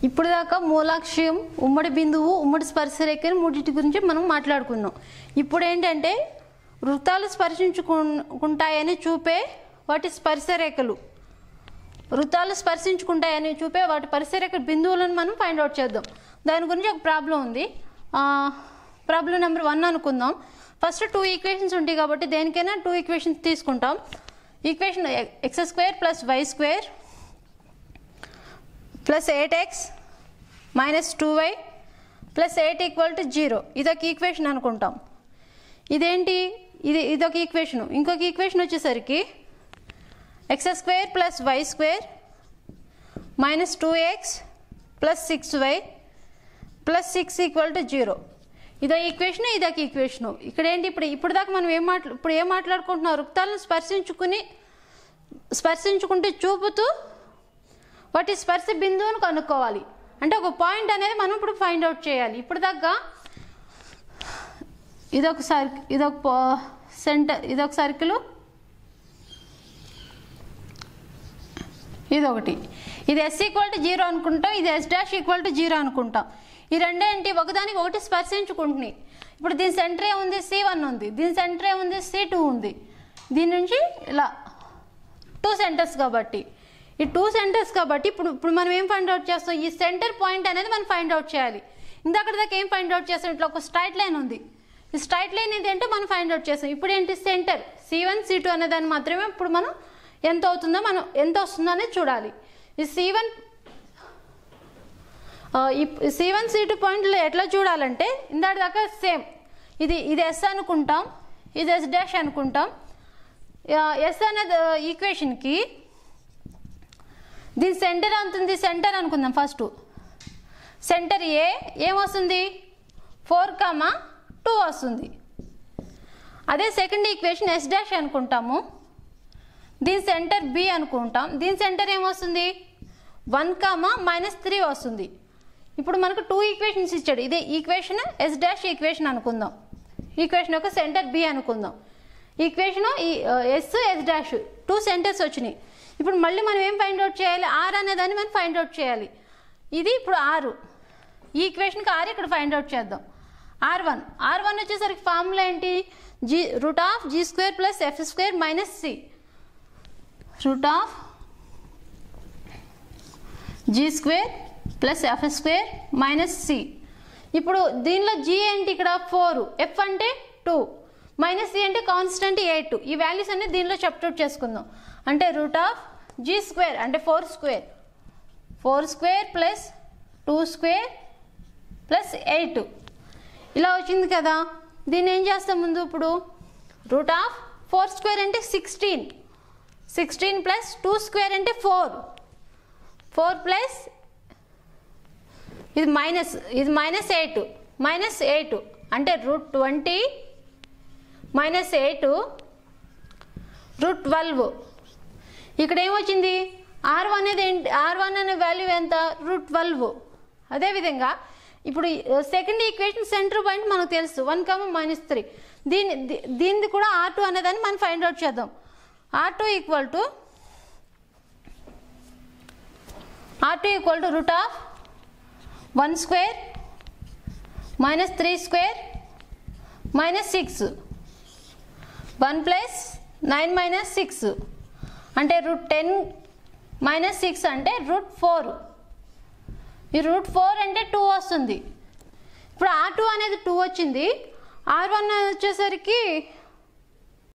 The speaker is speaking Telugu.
ఇప్పుడు దాకా మూలాక్షయం ఉమ్మడి బిందువు ఉమ్మడి స్పర్శరేఖని మూడింటి గురించి మనం మాట్లాడుకున్నాం ఇప్పుడు ఏంటంటే వృత్తాలు స్పర్శించుకుంటాయని చూపే వాటి స్పర్శరేఖలు వృత్తాలు స్పర్శించుకుంటాయని చూపే వాటి పరిసరేఖ బిందువులను మనం ఫైండ్ అవుట్ చేద్దాం దాని గురించి ఒక ప్రాబ్లం ఉంది ప్రాబ్లం నెంబర్ వన్ అనుకుందాం ఫస్ట్ టూ ఈక్వేషన్స్ ఉంటాయి కాబట్టి దేనికైనా టూ ఈక్వేషన్స్ తీసుకుంటాం equation x square plus y square plus eight x minus two y plus eight equal to zero ఇదొక ఈక్వేషన్ అనుకుంటాం ఇదేంటి ఇది ఇదొక ఈక్వేషన్ ఇంకొక ఈక్వేషన్ వచ్చేసరికి x square plus y square minus two x plus six y plus six equal to zero ఇదో ఈక్వేషన్ ఇదొక ఈక్వేషన్ ఇక్కడ ఏంటి ఇప్పుడు ఇప్పుడు దాకా మనం ఏం మాట్లా ఇప్పుడు ఏం మాట్లాడుకుంటున్నాం వృత్తాలను స్పర్శించుకుని స్పర్శించుకుంటూ చూపుతూ వాటి స్పర్శ బిందువును కనుక్కోవాలి అంటే ఒక పాయింట్ అనేది మనం ఇప్పుడు ఫైండ్ అవుట్ చేయాలి ఇప్పుడు దాకా ఇదొక సర్క్ ఇదొక సెంటర్ ఇదొక సర్కిల్ ఇదొకటి ఇది ఎస్ ఈక్వల్ టు జీరో అనుకుంటాం ఇది S dash equal to zero అనుకుంటాం ఈ రెండేంటి ఒకదానికి ఒకటి స్పర్శించుకుంటున్నాయి ఇప్పుడు దీని సెంటర్ ఏముంది సి వన్ ఉంది దీని సెంటర్ ఏముంది సి టూ ఉంది దీని నుంచి ఇలా టూ సెంటర్స్ కాబట్టి ఈ టూ సెంటర్స్ కాబట్టి ఇప్పుడు ఇప్పుడు మనం ఏం ఫైండ్ అవుట్ చేస్తాం ఈ సెంటర్ పాయింట్ అనేది మనం ఫైండ్ అవుట్ చేయాలి ఇందాక దాకా ఏం ఫైండ్ అవుట్ చేస్తాం ఇట్లా ఒక స్ట్రైట్ లైన్ ఉంది ఈ స్ట్రైట్ లైన్ ఇది ఏంటో మనం ఫైండ్ అవుట్ చేస్తాం ఇప్పుడు ఏంటి centre C one C two అనే దాన్ని మాత్రమే ఇప్పుడు మనం ఎంత అవుతుందో మనం ఎంత వస్తుందో అనేది చూడాలి ఈ సి వన్ ఈ సి వన్ సి టూ పాయింట్లు ఎట్లా చూడాలంటే ఇందాటి దాకా సేమ్ ఇది ఇది ఎస్ అనుకుంటాం ఇది ఎస్ డాష్ అనుకుంటాం ఎస్ అనేది ఈక్వేషన్కి దీని సెంటర్ అవుతుంది సెంటర్ అనుకుందాం ఫస్ట్ సెంటర్ ఏ ఏమొస్తుంది ఫోర్ కామా టూ వస్తుంది అదే సెకండ్ ఈక్వేషన్ ఎస్ డాష్ అనుకుంటాము దీని సెంటర్ బి అనుకుంటాం దీని సెంటర్ ఏమొస్తుంది వన్ కామా మైనస్ త్రీ వస్తుంది ఇప్పుడు మనకు టూ ఈక్వేషన్స్ ఇచ్చాడు ఇదే ఈక్వేషన్ ఎస్ డాష్ ఈక్వేషన్ అనుకుందాం ఈక్వేషన్ యొక్క సెంటర్ బి అనుకుందాం ఈక్వేషన్ ఈ S S dash two centres వచ్చినాయి ఇప్పుడు మళ్ళీ మనం ఏం ఫైండ్ అవుట్ చేయాలి ఆర్ అనే దాన్ని మనం ఫైండ్ అవుట్ చేయాలి ఇది ఇప్పుడు ఆరు ఈ ఈక్వేషన్కి ఆర్ ఇక్కడ ఫైండ్ అవుట్ చేద్దాం ఆర్ వన్ ఆర్ వన్ వచ్చేసరికి ఫార్ములా ఏంటి g root of g square plus f square minus c root of g square plus f square minus c ఇప్పుడు దీనిలో జీ ఏంటి ఇక్కడ ఫోర్ ఎఫ్ అంటే టూ మైనస్ సి అంటే కాన్స్టెంట్ ఎయిట్ ఈ వాల్యూస్ అన్ని దీనిలో చెప్టౌట్ చేసుకుందాం అంటే రూట్ ఆఫ్ జీ స్క్వేర్ అంటే four square four square plus two square plus eight ఇలా వచ్చింది కదా దీన్ని ఏం చేస్తాం ముందు ఇప్పుడు రూట్ ఆఫ్ ఫోర్ స్క్వేర్ అంటే sixteen sixteen plus two square అంటే ఫోర్ ఫోర్ ప్లస్ ఇది మైనస్ ఇది మైనస్ ఎయిట్ మైనస్ ఎయిట్ అంటే root twenty minus eight root twelve ఇక్కడ ఏమొచ్చింది ఆర్ వన్ అనేది ఏంటి ఆర్ వన్ అనే వాల్యూ ఎంత రూట్ ట్వెల్వ్ అదేవిధంగా ఇప్పుడు సెకండ్ ఈక్వేషన్ సెంటర్ పాయింట్ మనకు తెలుసు వన్ కమ మైనస్ త్రీ దీని దీ- దీనిది కూడా ఆర్ టూ అనేదాన్ని మనం ఫైండ్ అవుట్ చేద్దాం R two equal to R two equal to root of one square minus three square minus six one plus nine minus six అంటే రూట్ టెన్ మైనస్ సిక్స్ అంటే రూట్ ఫోర్ ఈ రూట్ ఫోర్ అంటే టూ వస్తుంది ఇప్పుడు ఆర్ టూ అనేది టూ వచ్చింది ఆర్ వన్ వచ్చేసరికి